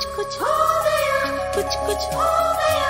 कुछ कुछ हो गया कुछ कुछ हो गया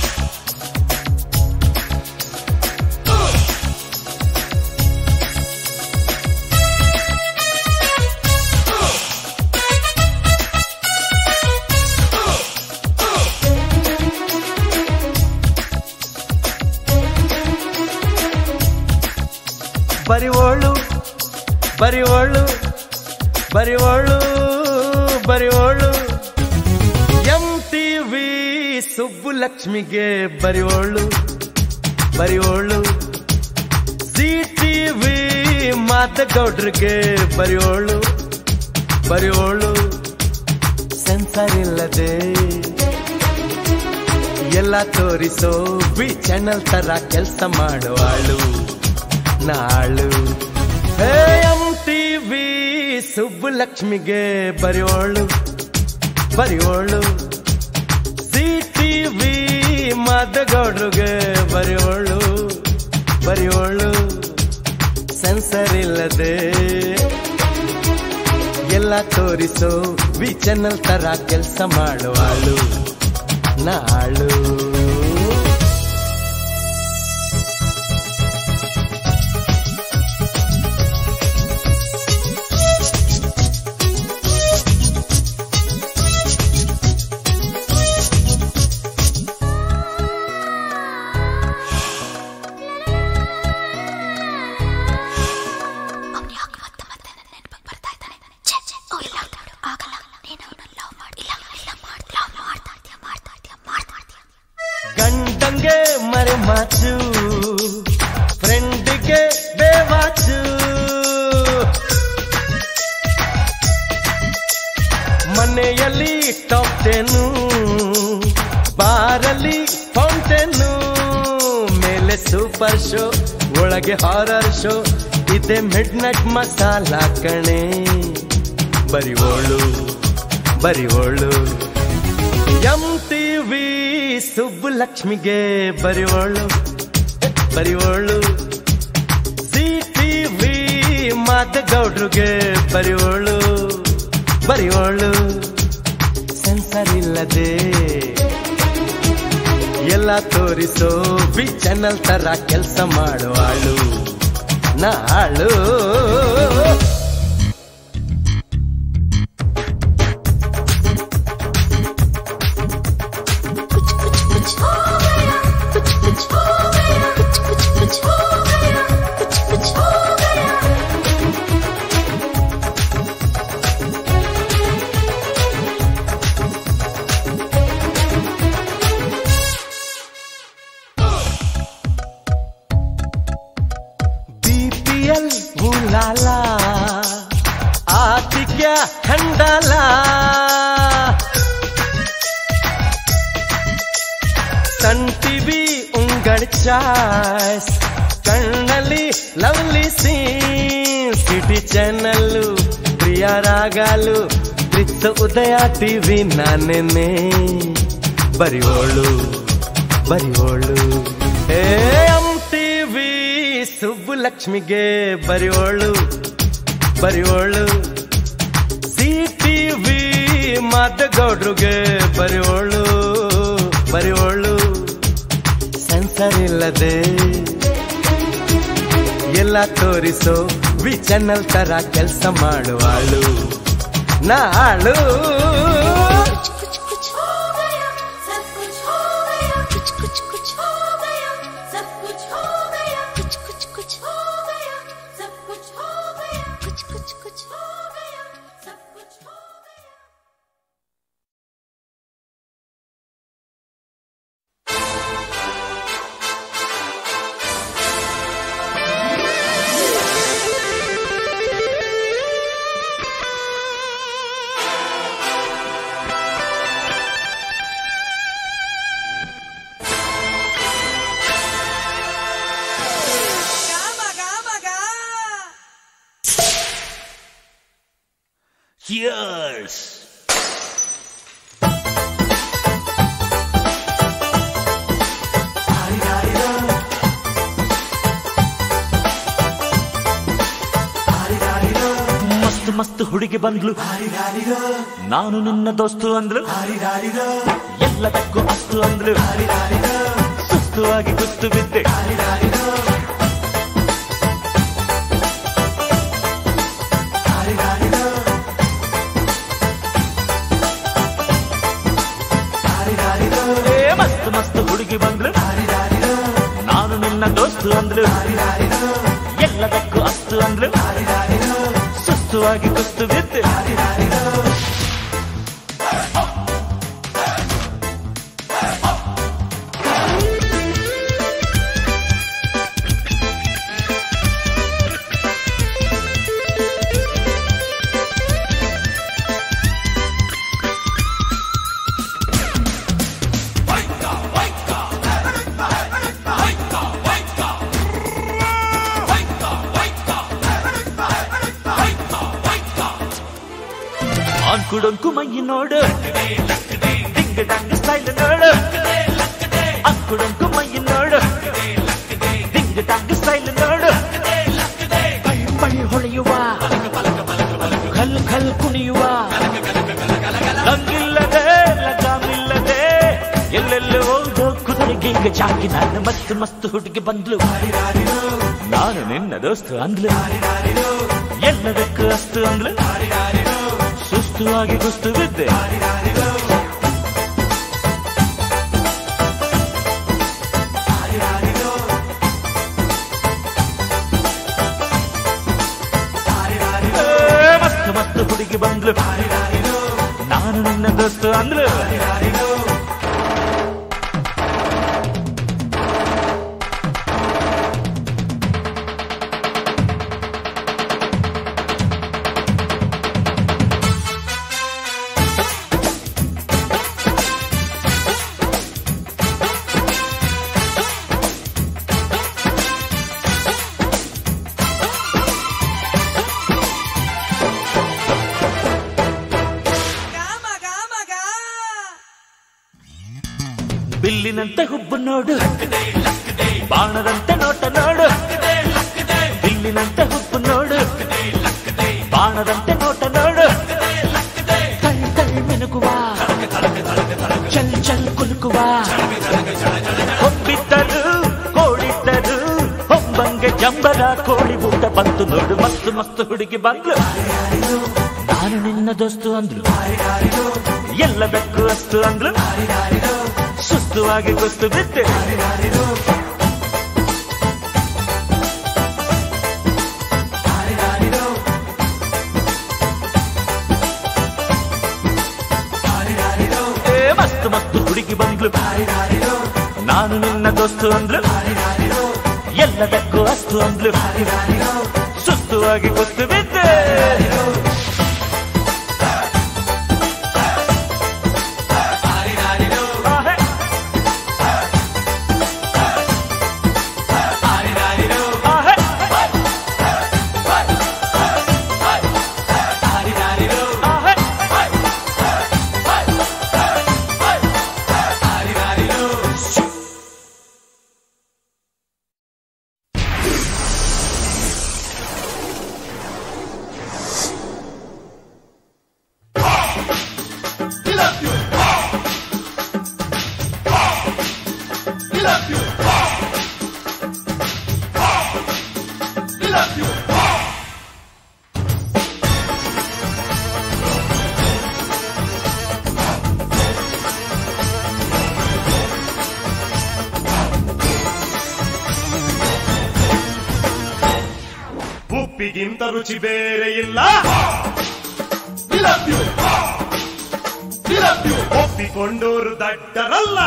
ಬರಿವೋಳು ಬರಿವೋಳು ಬರಿವೋಳು ಬರಿವೋಳು ಎಂ ವಿ ಸುಬ್ಬುಲಕ್ಷ್ಮಿಗೆ ಬರಿವೋಳು ಬರಿವೋಳು ಸಿ ವಿ ಮಾತಗೌಡ್ರಿಗೆ ಬರಿವೋಳು ಬರಿವೋಳು ಸೆನ್ಸರ್ ಇಲ್ಲದೆ ಎಲ್ಲ ತೋರಿಸೋ ಬಿ ಚಾನಲ್ ತರ ಕೆಲಸ ಮಾಡುವಾಳು ನಾಳು ಎಂ ವಿ ಸುಬ್ಬುಲಕ್ಷ್ಮಿಗೆ ಬರೆಯೋಳು ಬರೆಯೋಳು ಸಿ ವಿ ಮಾದಗೌಡ್ರಿಗೆ ಬರೆಯೋಳು ಬರೆಯೋಳು ಸೆನ್ಸರ್ ಇಲ್ಲದೆ ಎಲ್ಲ ತೋರಿಸೋ ವಿ ಚಾನಲ್ ತರ ಕೆಲಸ ಮಾಡುವಾಳು ನಾಳು ಅವ್ನು ಯಾಕೆ ಮತ್ತೆ ಮತ್ತೆ ನನ್ನ ನೆನಪಿಗೆ ಬರ್ತಾ ಇದ್ದಾನೆ ಛೇ ಛೇ ಓ ಇಲ್ಲ ಆಗಲ್ಲ ನೀನು ಅವನ ಲವ್ ಮಾಡಿ ಇಲ್ಲ ಇಲ್ಲ ಮಾಡ್ ಲವ್ ಮಾಡ್ತಾ ಇದ್ಯಾ ಮಾಡ್ತಾ ಇದ್ಯಾ ಮಾಡ್ತಾ ಇದ್ಯಾ ಗಂಡಂಗೆ ಮರೆ ಮಾಚು ಫ್ರೆಂಡಿಗೆ ಬೇವಾಚು ಮನೆಯಲ್ಲಿ ಟಾಪ್ ಟೆನು ಬಾರಲ್ಲಿ ಫೌಂಟೇನು ಮೇಲೆ ಸೂಪರ್ ಶೋ ಒಳಗೆ ಹಾರರ್ ಶೋ ಇದೆ ಮಿಡ್ ನೈಟ್ ಮಸಾಲ ಕಣೆ ಬರಿವೋಳು ಬರಿವೋಳು ಎಂ ವಿ ಸುಬ್ಬುಲಕ್ಷ್ಮಿಗೆ ಬರಿವೋಳು ಬರಿವೋಳು ಸಿ ವಿ ಮಾತಗೌಡ್ರಿಗೆ ಬರಿವೋಳು ಬರಿವೋಳು ಸೆನ್ಸರ್ ಇಲ್ಲದೆ ಎಲ್ಲ ತೋರಿಸೋ ಬಿ ಚಾನಲ್ ತರ ಕೆಲಸ ಮಾಡುವಾಳು ನಾಳು कुछ कुछ कुछ हो गया कुछ कुछ हो गया कुछ कुछ कुछ हो गया कुछ कुछ हो गया बीपीएल बुलाला आती क्या खंडाला ಸನ್ ಟಿವಿ ಉಂಗಡ್ ಚಾಯ್ಸ್ ಕಣ್ಣಲ್ಲಿ ಲವ್ಲಿ ಸೀನ್ ಸಿಟಿ ಚಾನಲ್ಲು ಪ್ರಿಯ ರಾಗಾಲು ಪ್ರಿತ್ ಉದಯ ಟಿವಿ ನಾನೇನೆ ಬರಿಯೋಳು ಬರಿಯೋಳು ಏ ಎಂ ಟಿವಿ ಸುಬ್ಬುಲಕ್ಷ್ಮಿಗೆ ಬರಿಯೋಳು ಬರಿಯೋಳು ಸಿ ಟಿವಿ ಮಾದಗೌಡ್ರಿಗೆ ಬರಿಯೋಳು ಬರಿಯೋಳು ಸೆನ್ಸರ್ ಇಲ್ಲದೆ ಎಲ್ಲ ತೋರಿಸೋ ವಿ ಚಾನಲ್ ತರ ಕೆಲಸ ಮಾಡುವಾಳು ನಾಳು कुछ कुछ कुछ हो गया सब कुछ हो गया कुछ कुछ कुछ हो गया सब कुछ हो गया कुछ कुछ कुछ हो गया सब कुछ हो गया कुछ कुछ कुछ हो गया सब कुछ हो गया ಿ ಮಸ್ತ್ ಹುಡುಗಿ ಬಂದ್ಲು ನಾನು ನಿನ್ನ ದೋಸ್ತು ಅಂದ್ಲು ಎಲ್ಲದಕ್ಕೂ ಅಸ್ತು ಅಂದ್ಲು ಸುಸ್ತುವಾಗಿ ಕುಸ್ತು ಬಿದ್ದೆ ಏ ಮಸ್ತ್ ಮಸ್ತ್ ಹುಡುಗಿ ಬಂದ್ಲು ನಾನು ನಿನ್ನ ದೋಸ್ತು ಅಂದ್ಲು ಎಲ್ಲದಕ್ಕೂ ಅಸ್ತು ಅಂದ್ಲು ಸುಸ್ತುವಾಗಿ ಕುಸ್ತು ಬಿದ್ದೆ ಅಂಕುಡೊಂಕು ಮೈ ನೋಡು ಡಿಂಗ್ ಡಂಗ್ ಸ್ಟೈಲ್ ನೋಡು ಅಂಕುಡೊಂಕು ಮೈ ನೋಡು ಡಿಂಗ್ ಡಂಗ್ ಸ್ಟೈಲ್ ನೋಡು ಬಳಿ ಬಳಿ ಹೊಳೆಯುವ ಕಲ್ ಕಲ್ ಕುಣಿಯುವ ಲಂಗಿಲ್ಲದೆ ಲಗಾಮಿಲ್ಲದೆ ಎಲ್ಲೆಲ್ಲಿ ಹೋದೋ ಕುದುರೆಗೆ ಈಗ ಚಾಕಿ ನಾನು ಮಸ್ತ್ ಮಸ್ತ್ ಹುಡುಗಿ ಬಂದ್ಲು ನಾನು ನಿನ್ನ ದೋಸ್ತು ಅಂದ್ಲು ಎಲ್ಲದಕ್ಕೂ ಅಸ್ತು ಅಂದ್ಲು ಸುಸ್ತುವಾಗಿ ಕುಸ್ತು ಬಿದ್ದೆ ಏ, ಮಸ್ತ್ ಮಸ್ತ್ ಹುಡುಗಿ ಬಂದ್ಲು ನಾನು ನಿನ್ನ ದೋಸ್ತು ಅಂದ್ಲು ಬಿಲ್ಲಿನಂತೆ ಹುಬ್ಬು ನೋಡು ಬಾಣದಂತೆ ನೋಟ ನೋಡು ಬಿಲ್ಲಿನಂತೆ ಹುಬ್ಬು ನೋಡು ಬಾಣದಂತೆ ನೋಟ ನೋಡು ತಳ್ ತಳ್ ಮಿನುಗುವ ಚಲ್ ಚಲ್ ಕುಲುಕುವ ಹೊಬ್ಬಿದ್ದರು ಕೋಡಿದ್ದರು ಹೊಂಬಂಗೆ ಜಂಬರ ಕೋಳಿ ಊಟ ಬಂತು ನೋಡು ಮಸ್ತ್ ಮಸ್ತ್ ಹುಡುಗಿ ಬಂದ್ಲು ನಾನು ನಿನ್ನ ದೋಸ್ತು ಅಂದ್ಲು ಎಲ್ಲದಕ್ಕೂ ಅಸ್ತು ಅಂದ್ಲು ಸುಸ್ತುವಾಗಿ ಕುಸ್ತು ಬಿದ್ದೆ ಏ ಮಸ್ತ್ ಮಸ್ತ್ ಹುಡುಗಿ ಬಂದ್ಲು ನಾನು ನಿನ್ನ ದೋಸ್ತು ಅಂದ್ಲು ಎಲ್ಲದಕ್ಕೂ ಅಸ್ತು ಅಂದ್ಲು ಸುಸ್ತುವಾಗಿ ಕುಸ್ತು ಬಿದ್ದೆ ಆಹೆ. ಆಹೆ. ಆಹೆ. ಉಪ್ಪಿಗಿಂತ ರುಚಿ ಬೇರೆ ಇಲ್ಲ ಒಪ್ಪಿಕೊಂಡೋರು ದಡ್ಡರಲ್ಲ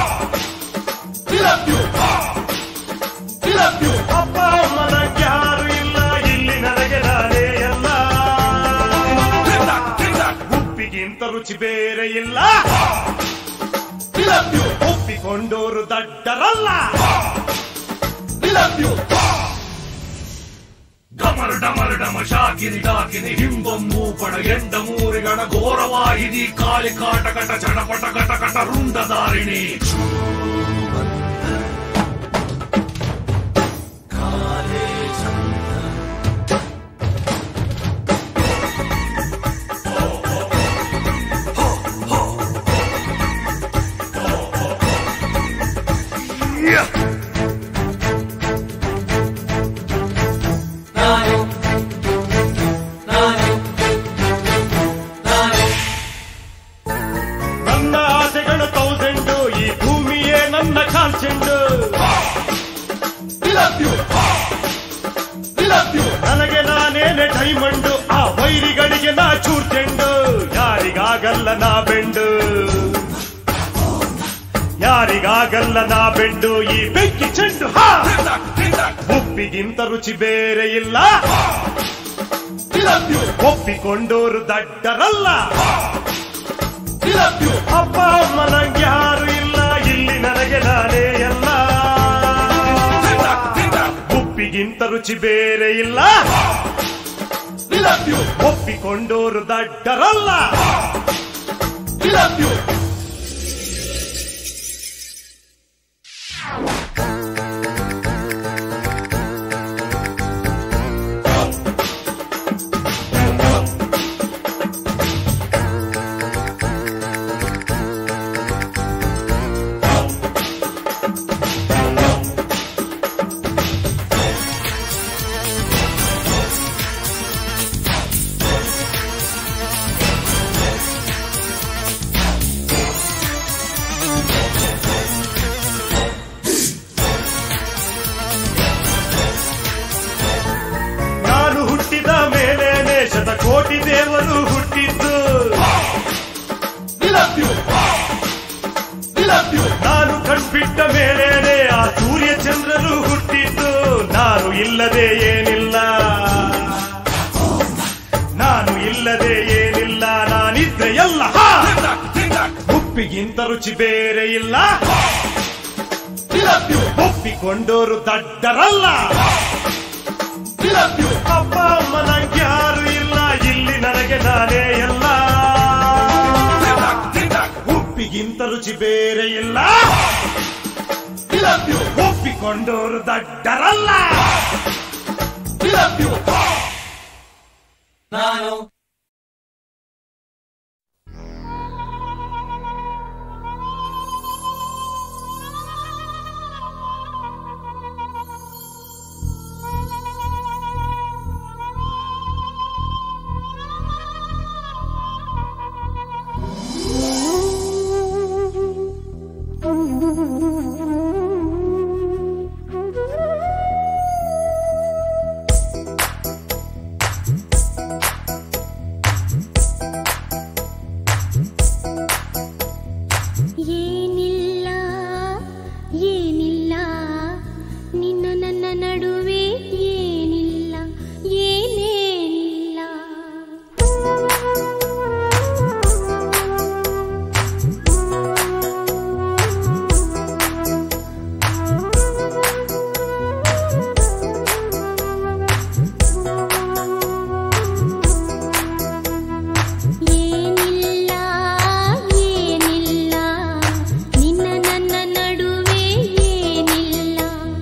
ಅಪ್ಪ ಅಮ್ಮನ ಯಾರು ಇಲ್ಲ ಇಲ್ಲಿ ನನಗೆ ನಾನೇ ಎಲ್ಲ ಉಪ್ಪಿಗಿಂತ ರುಚಿ ಬೇರೆ ಇಲ್ಲ ಒಪ್ಪಿಕೊಂಡೋರು ದಡ್ಡರಲ್ಲ ಡಮರು ಡಮರು ಡಮ ಶಾಕಿನಿ ಡಾಕಿನಿ ಹಿಂಬಂ ಮೂಪಡ ಎಂಡ ಮೂರಿಗಣ ಘೋರವಾಹಿನಿ ಕಾಳಿ ಕಾಟ ಕಟ ಚಟಪಟ ಕಟ ಕಟ ರುಂಡದಾರಿಣಿ ಡೈಮಂಡು ಆ ವೈರಿಗಳಿಗೆ ನಾ ಚೂರ್ ಚೆಂಡು ಯಾರಿಗಾಗಲ್ಲ ನಾ ಬೆಂಡು ಯಾರಿಗಾಗಲ್ಲ ನಾ ಬೆಂಡು ಈ ಬೆಂಕಿ ಚೆಂಡು ಹಾ ಉಪ್ಪಿಗಿಂತ ರುಚಿ ಬೇರೆ ಇಲ್ಲ ಒಪ್ಪಿಕೊಂಡೋರು ದಡ್ಡರಲ್ಲ ಅಪ್ಪ ಅಮ್ಮ ನಂಗೆ ಯಾರು ಇಲ್ಲ ಇಲ್ಲಿ ನನಗೆ ನಾನೇ ಎಲ್ಲ ಉಪ್ಪಿಗಿಂತ ರುಚಿ ಬೇರೆ ಇಲ್ಲ ಒಪ್ಪಿಕೊಂಡೋರು ದಡ್ಡರಲ್ಲ ನಾನು ಹುಟ್ಟಿದ ಮೇಲೇನೆ ಶತಕೋಟಿ ದೇವರು ಹುಟ್ಟಿದ್ದು ನಾನು ಕಣ್ಬಿಟ್ಟ ಮೇಲೇನೆ ಆ ಸೂರ್ಯ ಚಂದ್ರರು ಹುಟ್ಟಿದ್ದು ನಾನು ಇಲ್ಲದೆ ಏನಿಲ್ಲ ನಾನು ಇಲ್ಲದೆ ಏನಿಲ್ಲ ನಾನಿದ್ರೆ ಎಲ್ಲ ಹಾ! ಉಪ್ಪಿಗಿಂತ ರುಚಿ ಬೇರೆ ಇಲ್ಲ ಒಪ್ಪಿಕೊಂಡೋರು ದಡ್ಡರಲ್ಲ ಅಪ್ಪ ಅಮ್ಮ ನಂಗೆ ಯಾರು ಇಲ್ಲ ಇಲ್ಲಿ ನನಗೆ ನಾನೇ ಎಲ್ಲ ಉಪ್ಪಿಗಿಂತ ರುಚಿ ಬೇರೆ ಇಲ್ಲ ಒಪ್ಪಿಕೊಂಡೋರು ದಡ್ಡರಲ್ಲ ಏನಿಲ್ಲ ಏನಿಲ್ಲ ನಿನ್ನ ನನ್ನ ನಡುವೆ ಏನಿಲ್ಲ ಏನೇನಿಲ್ಲ ಏನಿಲ್ಲ ಏನಿಲ್ಲ ನಿನ್ನ ನನ್ನ ನಡುವೆ ಏನಿಲ್ಲ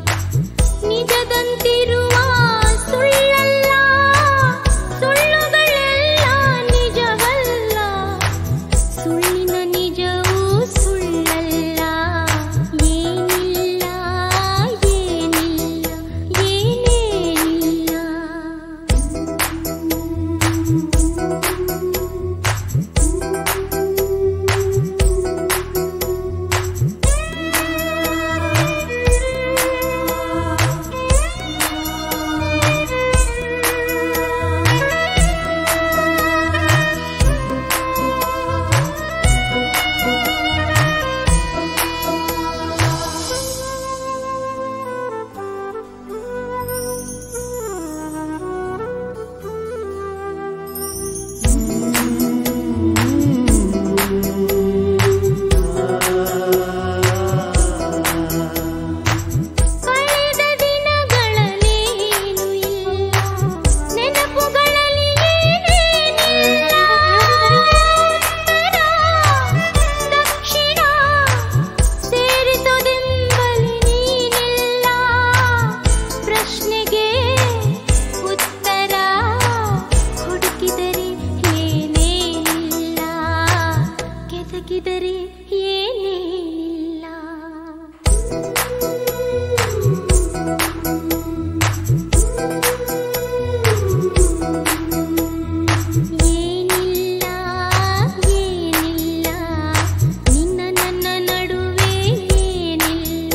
ನಿಜದಂತಿರುವ ಸುಳ್ಳಲ್ಲ ಸುಳ್ಳುಗಳೆಲ್ಲ ನಿಜವಲ್ಲ ಸುಳ್ಳಿನ ನಿಜವೂ ಸುಳ್ಳಲ್ಲ ಏನಿಲ್ಲ ಏನಿಲ್ಲ ಏನೇನಿಲ್ಲ ಕಳೆದ ದಿನಗಳಲ್ಲೇನು ಇಲ್ಲ ನೆನಪುಗಳಲ್ಲಿ ಏನೇನಿಲ್ಲ ಉತ್ತರ, ದಕ್ಷಿಣ ಸೇರಿತುದೆಂಬಲಿ ನೀನಿಲ್ಲ ಪ್ರಶ್ನೆಗೆ ಉತ್ತರ ಹುಡುಕಿದರೆ ಏನೇನಿಲ್ಲ ಕೆದಕಿದರೆ ಏನೇನಿಲ್ಲ ಏನಿಲ್ಲ ಏನಿಲ್ಲ ನಿನ್ನ ನನ್ನ ನಡುವೆ ಏನಿಲ್ಲ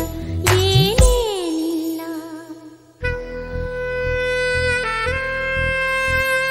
ಏನೇನಿಲ್ಲ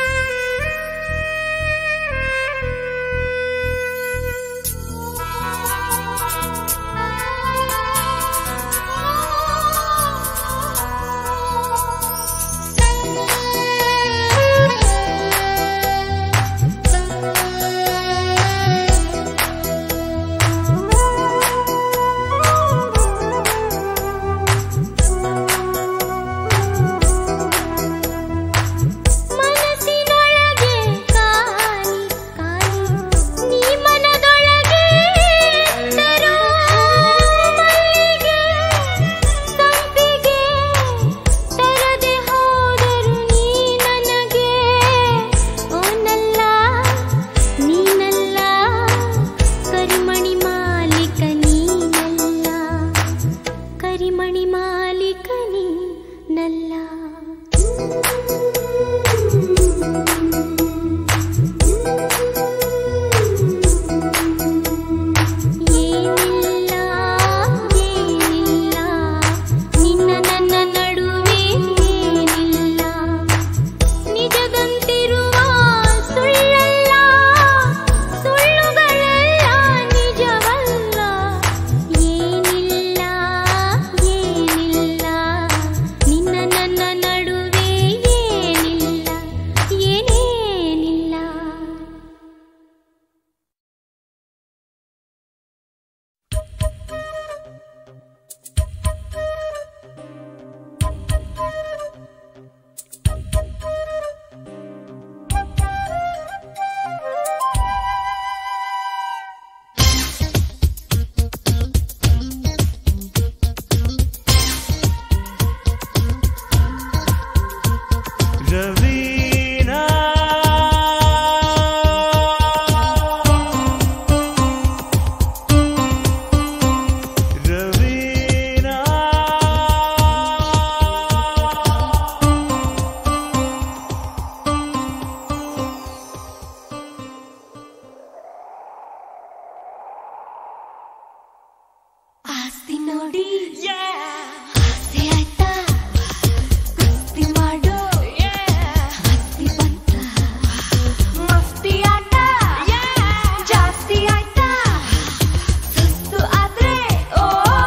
ನೋಡಿ ಆಸೆ ಆಯ್ತಾ ಕುಸ್ತಿ ಮಾಡೋ ಮಸ್ತಿ ಬಂತ ಮಸ್ತಿ ಆಟ ಜಾಸ್ತಿ ಆಯ್ತಾ ಸುಸ್ತು ಆದ್ರೆ ಓ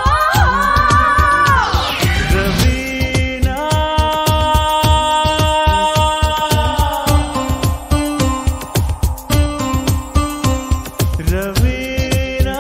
ರವೀನಾ ರವೀನಾ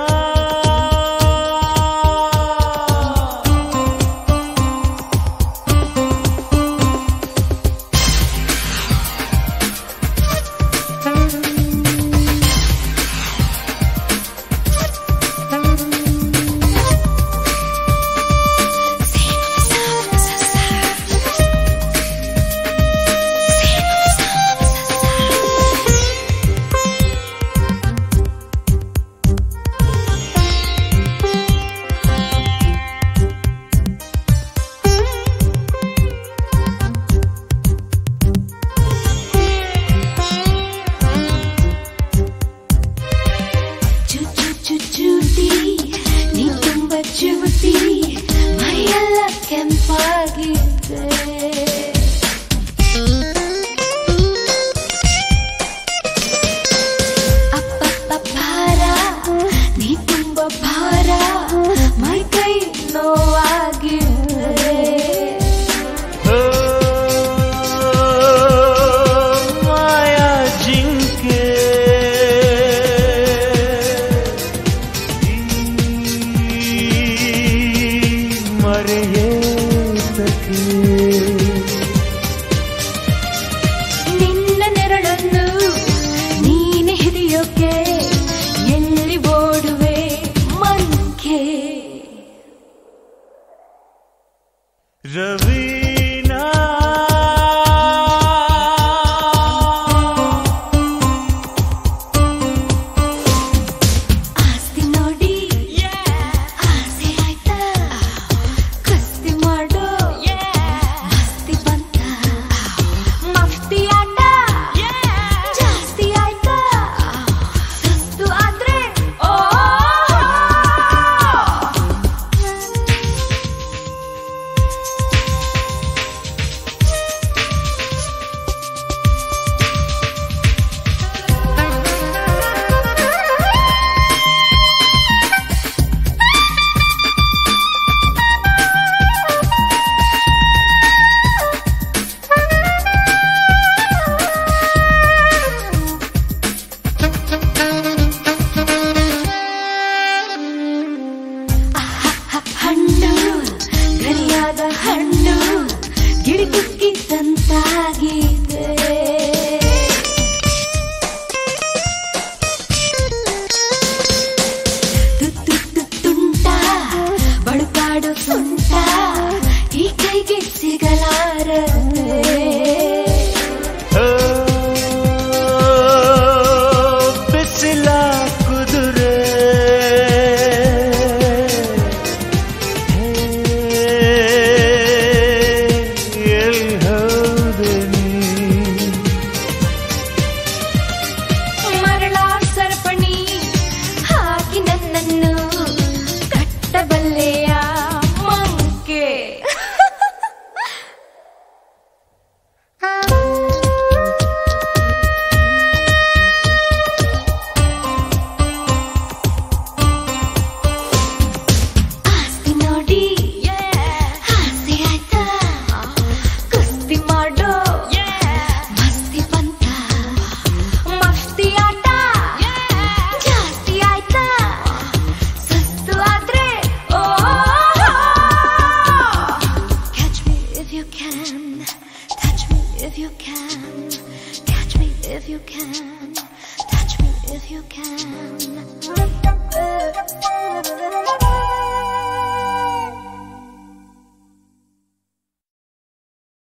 ಚು ಚು ಚು ಚೂಟಿ ನೀ ತುಂಬ ಚೂಟಿ ಮೈಯೆಲ್ಲ ಕೆಂಪಾಗಿದೆ ಅಪ್ಪಪ್ಪ ಭಾರ ನೀ ತುಂಬ ಭಾರ ಮೈ ಕೈ ನೋವಾಗಿದೆ ಓ ಮಾಯಾ ಜಿಂಕೆ ಮರೆಯೇತಕ್ಕೆ ನಿನ್ನ ನೆರಳನ್ನು ನೀನೆ ಹಿಡಿಯೋಕೆ ಎಲ್ಲಿ ಓಡುವೆ ಮಂಕೆ ರವೀನಾ ಆಸ್ತಿ ನೋಡಿ ಆಸೆ ಆಯ್ತಾ ಕುಸ್ತಿ ಮಾಡೋ ಮಸ್ತಿ ಬಂತ ಮಸ್ತಿ ಆಟ ಜಾಸ್ತಿ ಆಯ್ತಾ ಸುಸ್ತು ಆದ್ರೆ ಓ ಹಣ್ಣು ಗರಿಯಾದ ಹಣ್ಣು ಗಿಡಕ್ಕಿದ್ದಂತಾಗಿದೆ ತುತ್ತು ತುಂಟ ಬಳುಕಾಡು ಸುಂಟ ಈ ಕೈಗೆ ಸಿಗಲಾರದೆ ಓ ಬಿಸಿಲ ಕುದುರೆ ಎಲ್ಲಿ ಹೋದೆ ನೀ ಮರಳ ಸರಪಣಿ ಹಾಕಿ ನನ್ನನ್ನು ಕಟ್ಟಬಲ್ಲೆಯ ಮಂಕೆ ಆಸ್ತಿ ನೋಡಿ ಆಸೆ ಆಯ್ತಾ ಕುಸ್ತಿ ಮಾಡೋ ಮಸ್ತಿ ಬಂತ ಮಸ್ತಿ ಆಟ ಜಾಸ್ತಿ ಆಯ್ತಾ ಸುಸ್ತು ಆದ್ರೆ ಓ Catch me if you can, touch me if you can, catch me if you can, touch me if you can.